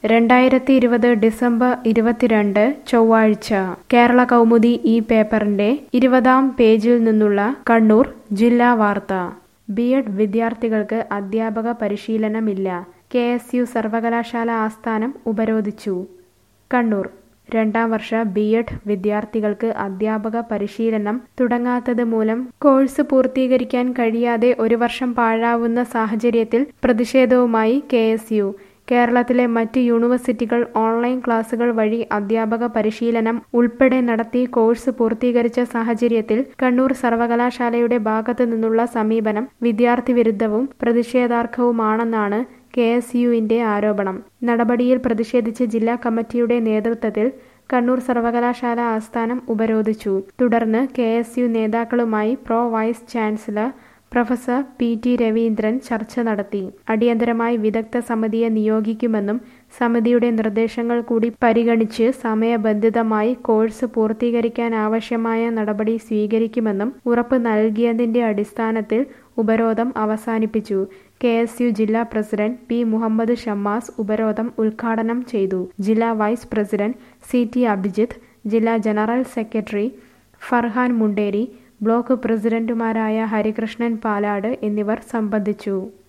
രണ്ടായിരത്തി ഇരുപത് ഡിസംബർ ഇരുപത്തിരണ്ട് ചൊവ്വാഴ്ച കേരള കൗമുദി ഈ പേപ്പറിന്റെ ഇരുപതാം പേജിൽ നിന്നുള്ള കണ്ണൂർ ജില്ലാ വാർത്ത ബി എഡ് വിദ്യാർത്ഥികൾക്ക് അധ്യാപക പരിശീലനമില്ല കെ എസ് യു സർവകലാശാല ആസ്ഥാനം ഉപരോധിച്ചു കണ്ണൂർ രണ്ടാം വർഷ ബി എഡ് വിദ്യാർത്ഥികൾക്ക് അധ്യാപക പരിശീലനം തുടങ്ങാത്തത് മൂലം കോഴ്സ് പൂർത്തീകരിക്കാൻ കഴിയാതെ ഒരു വർഷം പാഴാവുന്ന സാഹചര്യത്തിൽ പ്രതിഷേധവുമായി കെ എസ് യു കേരളത്തിലെ മറ്റ് യൂണിവേഴ്സിറ്റികൾ ഓൺലൈൻ ക്ലാസുകൾ വഴി അധ്യാപക പരിശീലനം ഉൾപ്പെടെ നടത്തി കോഴ്സ് പൂർത്തീകരിച്ച സാഹചര്യത്തിൽ കണ്ണൂർ സർവകലാശാലയുടെ ഭാഗത്തു നിന്നുള്ള സമീപനം വിദ്യാർത്ഥി വിരുദ്ധവും പ്രതിഷേധാർഹവുമാണെന്നാണ് കെ എസ് യുവിന്റെ ആരോപണം നടപടിയിൽ പ്രതിഷേധിച്ച് ജില്ലാ കമ്മിറ്റിയുടെ നേതൃത്വത്തിൽ കണ്ണൂർ സർവകലാശാല ആസ്ഥാനം ഉപരോധിച്ചു തുടർന്ന് കെ എസ് യു നേതാക്കളുമായി pro vice chancellor professor P T Raveendran ചർച്ച നടത്തി അടിയന്തരമായി വിദഗ്ധ സമിതിയെ നിയോഗിക്കുമെന്നും സമിതിയുടെ നിർദ്ദേശങ്ങൾ കൂടി പരിഗണിച്ച് സമയബന്ധിതമായി കോഴ്സ് പൂർത്തീകരിക്കാൻ ആവശ്യമായ നടപടി സ്വീകരിക്കുമെന്നും ഉറപ്പ് നൽകിയതിന്റെ അടിസ്ഥാനത്തിൽ ഉപരോധം അവസാനിപ്പിച്ചു കെ എസ് യു ജില്ലാ പ്രസിഡന്റ് പി മുഹമ്മദ് ഷമ്മാസ് ഉപരോധം ഉദ്ഘാടനം ചെയ്തു ജില്ലാ vice president C T Abhijith ജില്ലാ general secretary Farhan Munderi block പ്രസിഡന്റുമാരായ ഹരികൃഷ്ണൻ പാലാട് എന്നിവർ സംബന്ധിച്ചു